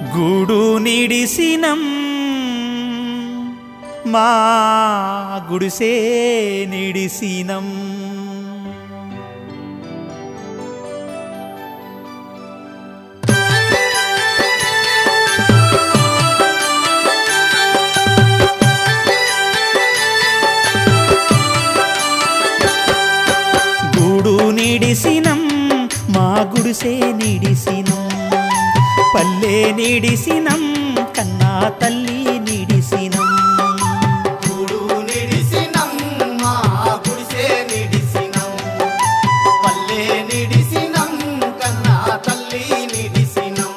గూడు నిడిసినం మా గుడిసే నిడిసినం గూడు నిడిసినం మా గుడిసే నిడిసినం పల్లె నిడిసినం కన్నా తల్లి నిడిసినం గూడు నిడిసినం మా గుడిసే నిడిసినం పల్లె నిడిసినం కన్నా తల్లి నిడిసినం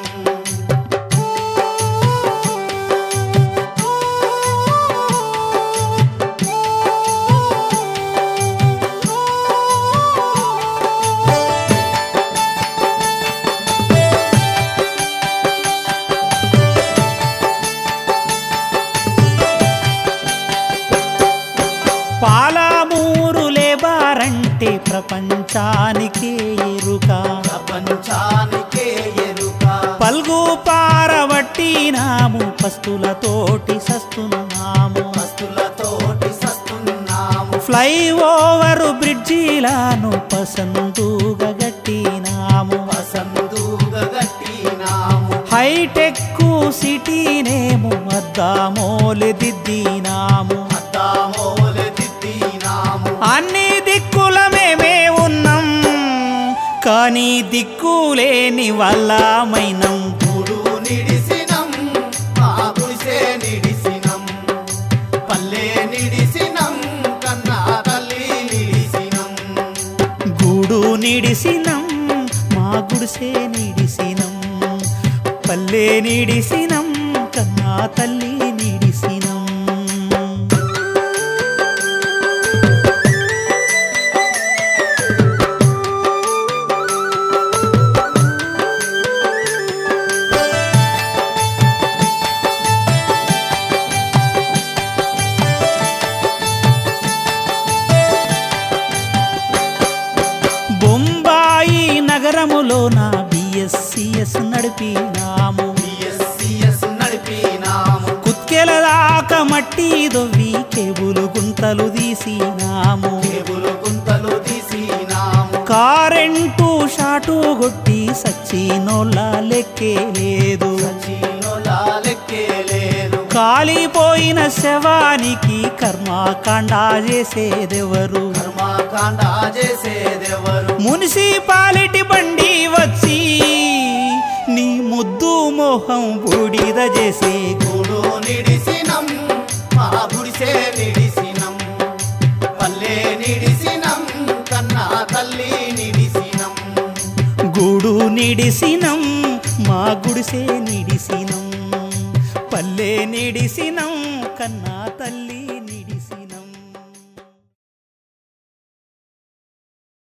పాలమూరులే బారంటే ప్రపంచానికే ఎరుక ప్రపంచానికే ఎరుక పల్గు పారబట్టినాము పస్తులతోటి సస్తున్నాము మస్తులతోటి సస్తున్నాము ఫ్లైఓవర్ బ్రిడ్జిలను పసందుగా గట్టినాము పసందుగా గట్టినాము హైటెక్ సిటీనేమో అద్దామోలె దిద్దినాము అద్దామోలె దిద్దినాము అన్ని దిక్కుల మేమే ఉన్నాం కానీ దిక్కులేని వల్లమైనం గూడు నిడిసినం మా గుడిసే నిడిసినం పల్లె నిడిసినం కన్నా తల్లి నిడిసినం గూడు నిడిసినం మా గుడిసే నిడిసినం పల్లె నిడిసినం కన్నా తల్లి నిడిసినం బొంబాయి నగరములోన బిఎస్సిఎస్ నడిపినాము బిఎస్సిఎస్ నడిపినాము కుత్కెల దాకా మట్టి దొవ్వి కేబులు గుంతలు తీసినాము కేబులు గుంతలు తీసినాము కారెంటు షాటు కొట్టి సచ్చినోళ్ళ లెక్కే లేదు చీనోలా లెక్కే లేదు కాలిపోయిన శవానికి కర్మకాండ చేసేదెవరు కర్మకాండ చేసేదెవరు మున్సిపాలిటీ బండి వచ్చి నీ ముద్దు మోహం బూడిద చేసే గూడు నిడిసినం మా గుడిసే నిడిసినం పల్లె నిడిసినం కన్నా తల్లి నిడిసినం గూడు నిడిసినం మా గుడిసే నిడిసినం పల్లె నిడిసినం కన్నా తల్లి నిడిసినం